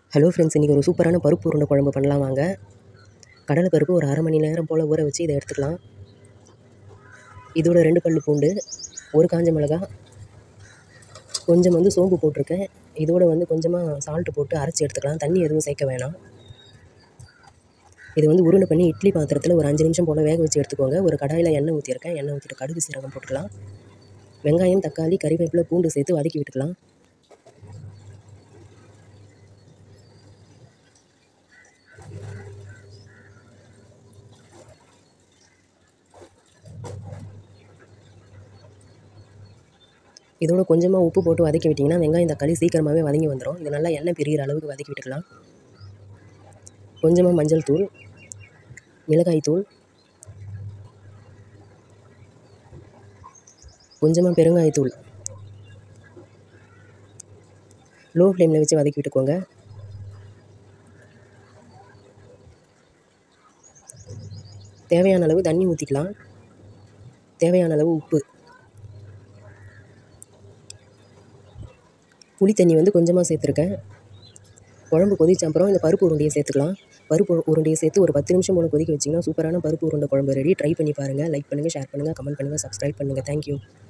hello friends இன்றைக்கி ஒரு சூப்பரான பருப்பு உருண்டை குழம்பு பண்ணலாம் வாங்க கடலை பருப்பு ஒரு அரை மணி நேரம் போல் ஊற வச்சு இதை எடுத்துக்கலாம் இதோட ரெண்டு பல்லு பூண்டு ஒரு காஞ்ச மிளகா கொஞ்சம் வந்து சோம்பு போட்டிருக்கேன் இதோட வந்து கொஞ்சமாக சால்ட்டு போட்டு அரைச்சி எடுத்துக்கலாம் தண்ணி எதுவும் சேர்க்க வேணாம் இது வந்து உருண்டை பண்ணி இட்லி பாத்திரத்தில் ஒரு அஞ்சு நிமிஷம் போல் வேக வச்சு எடுத்துக்கோங்க ஒரு கடாயில் எண்ணெய் ஊற்றிருக்கேன் எண்ணெய் ஊற்றிட்டு கடுகு சீரகம் போட்டுக்கலாம் வெங்காயம் தக்காளி கறிவேப்பிலை பூண்டு சேர்த்து வதக்கி விட்டுக்கலாம் இதோட கொஞ்சமாக உப்பு போட்டு வதக்கி விட்டிங்கன்னா வெங்காயம் தக்காளி சீக்கிரமாகவே வதங்கி வந்துடும் இது நல்லா எண்ணெய் பிரிகிற அளவுக்கு வதக்கி விட்டுக்கலாம் கொஞ்சமாக மஞ்சள் தூள் மிளகாய் தூள் கொஞ்சமாக பெருங்காயத்தூள் லோ ஃப்ளேமில் வச்சு வதக்கி விட்டுக்கோங்க தேவையான அளவு தண்ணி ஊற்றிக்கலாம் தேவையான அளவு உப்பு புளி தண்ணி வந்து கொஞ்சமாக சேர்த்துருக்கேன் குழம்பு கொதிச்ச அப்புறம் இந்த பருப்பு உருண்டையை சேர்த்துக்கலாம் பருப்பு உருண்டையை சேர்த்து ஒரு பத்து நிமிஷம் போல் கொதிக்க வச்சிங்கன்னா சூப்பரான பருப்பு உருண்டை குழம்பு ரெடி ட்ரை பண்ணி பாருங்கள் லைக் பண்ணுங்கள் ஷேர் பண்ணுங்கள் கமெண்ட் பண்ணுங்கள் சப்ஸ்கிரைப் பண்ணுங்கள் தேங்க்யூ